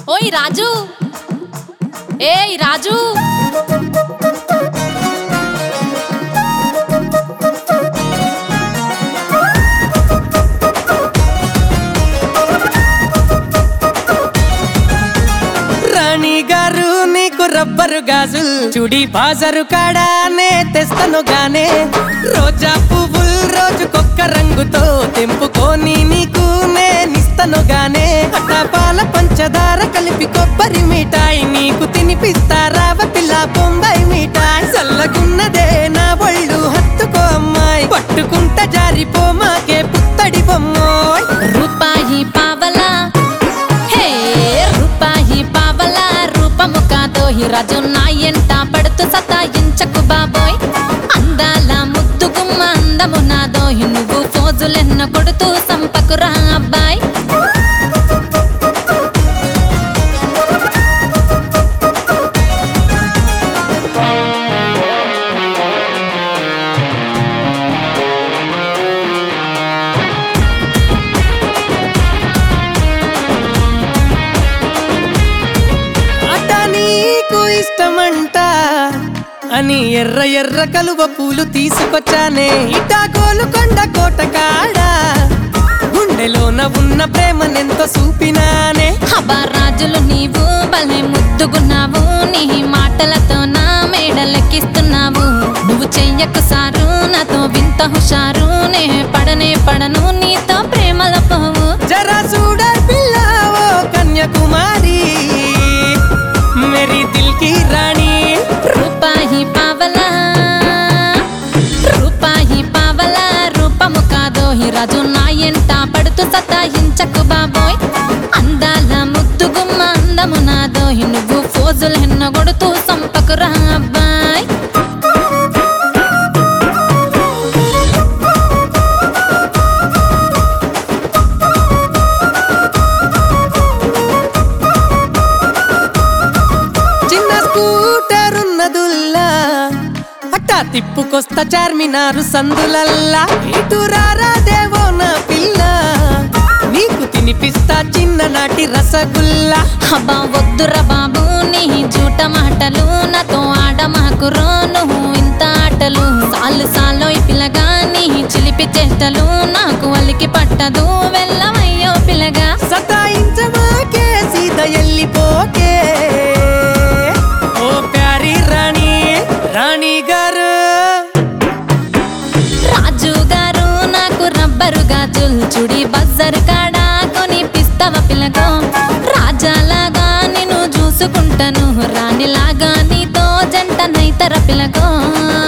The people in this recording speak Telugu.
ఓయ్ రాజు ఏయ్ రాజు రాణి గారు నీకు రబ్బరు గాజులు చుడి బాజరు కాడానే తెస్తను గానే రోజా పువ్వులు రోజుకొక్క రంగుతో తెంపుకొని నీకు నేనిస్తను గానే పాల పంచదార కలిపి కొబ్బరి మిఠాయి నీకు తినిపిస్తారావ పిల్ల బొంబాయి మిఠాయి చల్లగున్నదే నా ఒళ్ళు హత్తుకో అమ్మాయి పట్టుకుంట జారిపో మాకే పుత్తడి బొమ్మోయ్ రూపాయి పావలా హే రూపాయి పావలా రూపము కాదో ఈ రాజు నా ఎంట పడుతూ సతాయించకు బాబోయ్ అందాల ముద్దు గుమ్మ అందము నాదో ఈ నువ్వు ఫోజులెన్న కొడుతూ సంపకురా అబ్బాయ్ అట నీకు ఇష్టమంట అని ఎర్ర ఎర్ర కలువ పూలు తీసుకొచ్చానే ఇటా గోలుకొండ కోట కాడ గుండెలోన ఉన్న ప్రేమనెంతో చూపినానే హబా రాజులు నీవు భలే ముద్దుగున్నావు నీ మాటలతో నా మేడలెక్కిస్తున్నావు నువ్వు చెయ్యకు సారు నాతో వింత హుషారు నే పడనే పడను నీతో ప్రేమల పోవు జరా చూడ పిల్ల ఓ కన్యాకుమారి మేరీ దిల్ కి రాణి రూపాయి పావలా రూపాయి పావలా రూపము కాదో ఈ రాజు నా ఎంట పడుతూ సతాయించకు బాబోయ్ అందాల ముద్దు గుమ్మ అందము నాదో ఈ నువ్వు ఫోజులు ఎన్న కొడుతూ సంపకురా అబ్బాయ్ చిన్న స్కూటర్ ఉన్నదుల్లా అట్టా తిప్పుకొస్తా చార్మినారు సందులల్లా ఇటు రారా దేవో నా పిల్ల నీకు తినిపిస్తా చిన్ననాటి రసగుల్లా అబ్బా వద్దురా బాబు నీ జూట మాటలు నాతో ఆడమాకురో నువ్వు ఇంత ఆటలు సాలు సాలో ఈ పిల్లగా నీ చిలిపి చేష్టలు నాకు వలికి పట్టదు వెళ్ళవయ్యో పిల్లగా సతాయించమాకే సీత ఎల్లిపోకే ఓ ప్యారి రాణి రాణి గారు రాజు గారు నాకు రబ్బరు గాజులు చుడి బజారు కాడా కొనిపిస్తావ పిల్లగో రాజాలాగా నేను చూసుకుంటాను రాణిలాగా నీతో జంట నైతర పిల్లగో